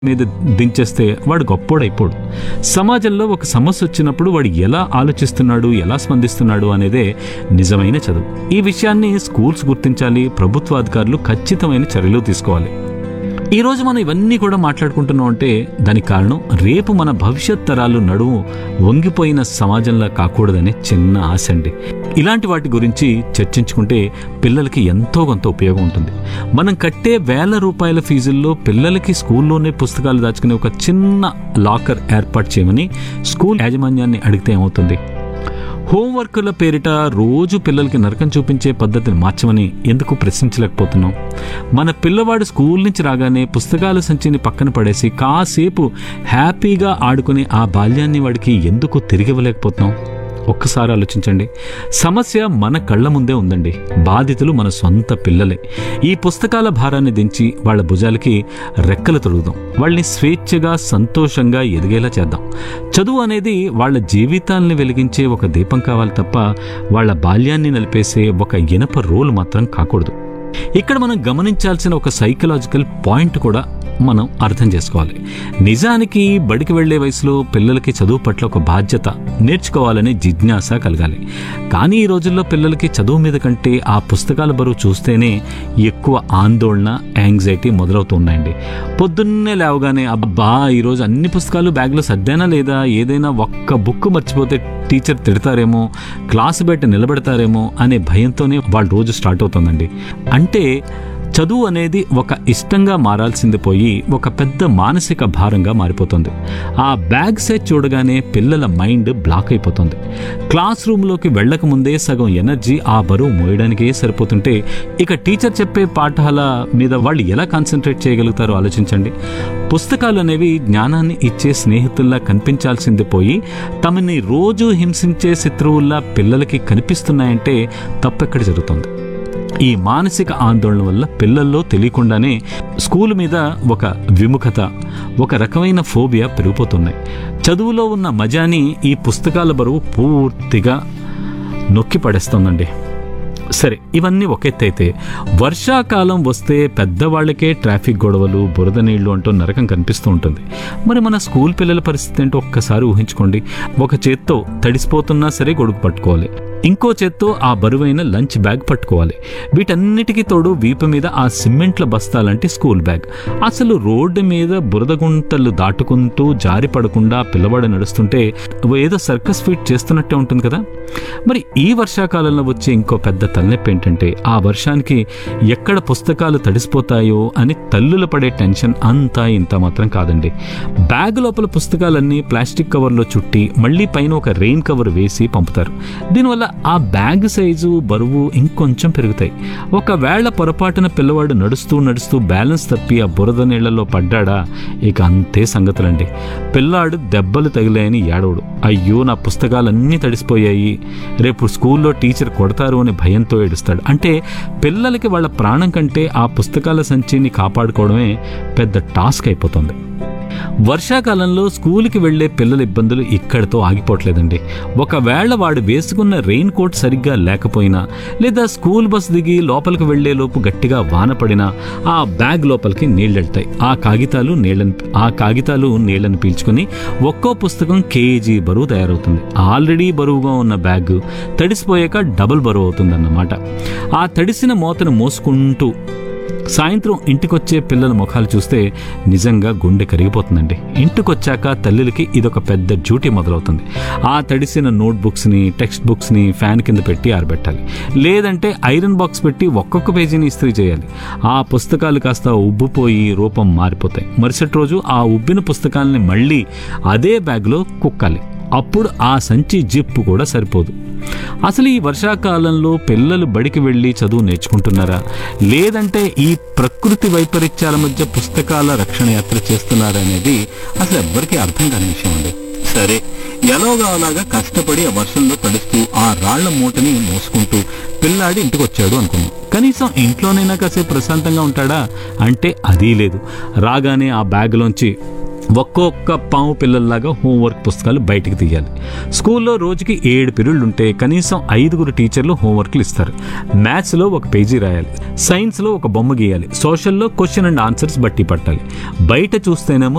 మీద దించేస్తే వాడు గొప్పోడైపోడు సమాజంలో ఒక సమస్య వచ్చినప్పుడు వాడు ఎలా ఆలోచిస్తున్నాడు ఎలా స్పందిస్తున్నాడు అనేదే నిజమైన చదువు ఈ విషయాన్ని స్కూల్స్ గుర్తించాలి ప్రభుత్వ అధికారులు ఖచ్చితమైన చర్యలు తీసుకోవాలి ఈ రోజు మనం ఇవన్నీ కూడా మాట్లాడుకుంటున్నాం అంటే దానికి కారణం రేపు మన భవిష్యత్ తరాలు నడుము వంగిపోయిన సమాజంలా కాకూడదనే చిన్న ఆశ అండి ఇలాంటి వాటి గురించి చర్చించుకుంటే పిల్లలకి ఎంతో కొంత ఉపయోగం ఉంటుంది మనం కట్టే వేల రూపాయల ఫీజుల్లో పిల్లలకి స్కూల్లోనే పుస్తకాలు దాచుకునే ఒక చిన్న లాకర్ ఏర్పాటు చేయమని స్కూల్ యాజమాన్యాన్ని అడిగితే ఏమవుతుంది హోంవర్కుల పేరిట రోజు పిల్లలకి నరకం చూపించే పద్ధతిని మార్చమని ఎందుకు ప్రశ్నించలేకపోతున్నాం మన పిల్లవాడు స్కూల్ నుంచి రాగానే పుస్తకాల సంచిని పక్కన పడేసి కాసేపు హ్యాపీగా ఆడుకునే ఆ బాల్యాన్ని వాడికి ఎందుకు తిరిగివ్వలేకపోతున్నాం ఒక్కసారి ఆలోచించండి సమస్య మన కళ్ళ ముందే ఉందండి బాధితులు మన సొంత పిల్లలే ఈ పుస్తకాల భారాన్ని దించి వాళ్ళ భుజాలకి రెక్కలు తొడుగుదాం వాళ్ళని స్వేచ్ఛగా సంతోషంగా ఎదిగేలా చేద్దాం చదువు అనేది వాళ్ళ జీవితాల్ని వెలిగించే ఒక దీపం కావాలి తప్ప వాళ్ళ బాల్యాన్ని నలిపేసే ఒక ఇనప రోల్ మాత్రం కాకూడదు ఇక్కడ మనం గమనించాల్సిన ఒక సైకలాజికల్ పాయింట్ కూడా మనం అర్థం చేసుకోవాలి నిజానికి బడికి వెళ్లే వయసులో పిల్లలకి చదువు పట్ల ఒక బాధ్యత నేర్చుకోవాలనే జిజ్ఞాస కలగాలి కానీ ఈ రోజుల్లో పిల్లలకి చదువు మీద కంటే ఆ పుస్తకాల బరువు చూస్తేనే ఎక్కువ ఆందోళన యాంగ్జైటీ మొదలవుతున్నాయండి పొద్దున్నే లేవగానే అబ్బా ఈరోజు అన్ని పుస్తకాలు బ్యాగ్లో సర్దానా లేదా ఏదైనా ఒక్క బుక్ మర్చిపోతే టీచర్ తిడతారేమో క్లాసు బయట నిలబెడతారేమో అనే భయంతోనే వాళ్ళ రోజు స్టార్ట్ అవుతుందండి అంటే చదువు అనేది ఒక ఇష్టంగా మారాల్సింది పోయి ఒక పెద్ద మానసిక భారంగా మారిపోతుంది ఆ బ్యాగ్ సెట్ చూడగానే పిల్లల మైండ్ బ్లాక్ అయిపోతుంది క్లాస్ రూమ్లోకి వెళ్ళక ముందే సగం ఎనర్జీ ఆ బరువు మోయడానికే సరిపోతుంటే ఇక టీచర్ చెప్పే పాఠాల మీద వాళ్ళు ఎలా కాన్సన్ట్రేట్ చేయగలుగుతారో ఆలోచించండి పుస్తకాలు అనేవి జ్ఞానాన్ని ఇచ్చే స్నేహితుల్లా కనిపించాల్సింది పోయి తమని రోజు హింసించే శత్రువుల్లా పిల్లలకి కనిపిస్తున్నాయంటే తప్పెక్కడ జరుగుతుంది ఈ మానసిక ఆందోళన వల్ల పిల్లల్లో తెలియకుండానే స్కూల్ మీద ఒక విముఖత ఒక రకమైన ఫోబియా పెరిగిపోతున్నాయి చదువులో ఉన్న మజాని ఈ పుస్తకాల బరువు పూర్తిగా నొక్కి పడేస్తుందండి సరే ఇవన్నీ ఒక ఎత్తు అయితే వర్షాకాలం వస్తే పెద్దవాళ్ళకే ట్రాఫిక్ గొడవలు బురద నీళ్లు అంటూ నరకం కనిపిస్తూ ఉంటుంది మరి మన స్కూల్ పిల్లల పరిస్థితి ఏంటో ఒక్కసారి ఊహించుకోండి ఒక చేత్తో తడిసిపోతున్నా సరే గొడుగు పట్టుకోవాలి ఇంకో చేత్తో ఆ బరువైన లంచ్ బ్యాగ్ పట్టుకోవాలి వీటన్నిటికీ తోడు వీపు మీద ఆ సిమెంట్ల బస్తాలంటే స్కూల్ బ్యాగ్ అసలు రోడ్డు మీద బురద గుంటలు దాటుకుంటూ జారి పడకుండా పిల్లవాడు నడుస్తుంటే ఏదో సర్కస్ ఫీట్ చేస్తున్నట్టే ఉంటుంది కదా మరి ఈ వర్షాకాలంలో వచ్చే ఇంకో పెద్ద తలనొప్పి ఏంటంటే ఆ వర్షానికి ఎక్కడ పుస్తకాలు తడిసిపోతాయో అని తల్లులు పడే టెన్షన్ అంతా ఇంత మాత్రం కాదండి బ్యాగ్ లోపల పుస్తకాలన్నీ ప్లాస్టిక్ కవర్లో చుట్టి మళ్ళీ పైన ఒక రెయిన్ కవర్ వేసి పంపుతారు దీనివల్ల ఆ బ్యాగ్ సైజు బరువు ఇంకొంచెం పెరుగుతాయి ఒకవేళ పొరపాటున పిల్లవాడు నడుస్తూ నడుస్తూ బ్యాలెన్స్ తప్పి ఆ బురద నీళ్లలో పడ్డాడా ఇక అంతే సంగతులండి పిల్లాడు దెబ్బలు తగిలాయని ఏడవడు అయ్యో నా పుస్తకాలన్నీ తడిసిపోయాయి రేపు స్కూల్లో టీచర్ కొడతారు అని భయంతో ఏడుస్తాడు అంటే పిల్లలకి వాళ్ళ ప్రాణం కంటే ఆ పుస్తకాల సంచిని కాపాడుకోవడమే పెద్ద టాస్క్ అయిపోతుంది వర్షాకాలంలో స్కూల్కి వెళ్లే పిల్లల ఇబ్బందులు ఇక్కడితో ఆగిపోవట్లేదండి ఒకవేళ వాడు వేసుకున్న రెయిన్ కోట్ సరిగ్గా లేకపోయినా లేదా స్కూల్ బస్ దిగి లోపలికి వెళ్లే లోపు గట్టిగా వాన పడినా ఆ బ్యాగ్ లోపలికి నీళ్ళెళ్తాయి ఆ కాగితాలు నీళ్ళని ఆ కాగితాలు నీళ్ళని పీల్చుకుని ఒక్కో పుస్తకం కేజీ బరువు తయారవుతుంది ఆల్రెడీ బరువుగా ఉన్న బ్యాగ్ తడిసిపోయాక డబుల్ బరువు అవుతుందన్నమాట ఆ తడిసిన మూతను మోసుకుంటూ సాయంత్రం ఇంటికొచ్చే పిల్లల ముఖాలు చూస్తే నిజంగా గుండె కరిగిపోతుందండి ఇంటికొచ్చాక తల్లులకి ఇదొక పెద్ద డ్యూటీ మొదలవుతుంది ఆ తడిసిన నోట్ బుక్స్ని టెక్స్ట్ బుక్స్ని ఫ్యాన్ కింద పెట్టి ఆరబెట్టాలి లేదంటే ఐరన్ బాక్స్ పెట్టి ఒక్కొక్క పేజీని ఇస్త్రీ చేయాలి ఆ పుస్తకాలు కాస్త ఉబ్బిపోయి రూపం మారిపోతాయి మరుసటి రోజు ఆ ఉబ్బిన పుస్తకాలని మళ్ళీ అదే బ్యాగ్లో కుక్కాలి అప్పుడు ఆ సంచి జిప్పు కూడా సరిపోదు అసలు ఈ వర్షాకాలంలో పిల్లలు బడికి వెళ్ళి చదువు నేర్చుకుంటున్నారా లేదంటే ఈ ప్రకృతి వైపరీత్యాల మధ్య పుస్తకాల రక్షణ యాత్ర చేస్తున్నారా అనేది అసలు ఎవ్వరికీ అర్థం కాని విషయం అండి సరే ఎలాగా అలాగా కష్టపడి ఆ వర్షంలో తడుస్తూ ఆ రాళ్ల మూటని మోసుకుంటూ పిల్లాడి ఇంటికి వచ్చాడు అనుకున్నాం కనీసం ఇంట్లోనైనా కాసేపు ప్రశాంతంగా ఉంటాడా అంటే అదీ లేదు రాగానే ఆ బ్యాగ్లోంచి ఒక్కొక్క పాము పిల్లల్లాగా హోంవర్క్ పుస్తకాలు బయటికి తీయాలి స్కూల్లో రోజుకి ఏడు పీరియడ్లు ఉంటే కనీసం ఐదుగురు టీచర్లు హోంవర్క్లు ఇస్తారు మ్యాథ్స్లో ఒక పేజీ రాయాలి సైన్స్లో ఒక బొమ్మ గీయాలి సోషల్లో క్వశ్చన్ అండ్ ఆన్సర్స్ బట్టి పట్టాలి బయట చూస్తేనేమో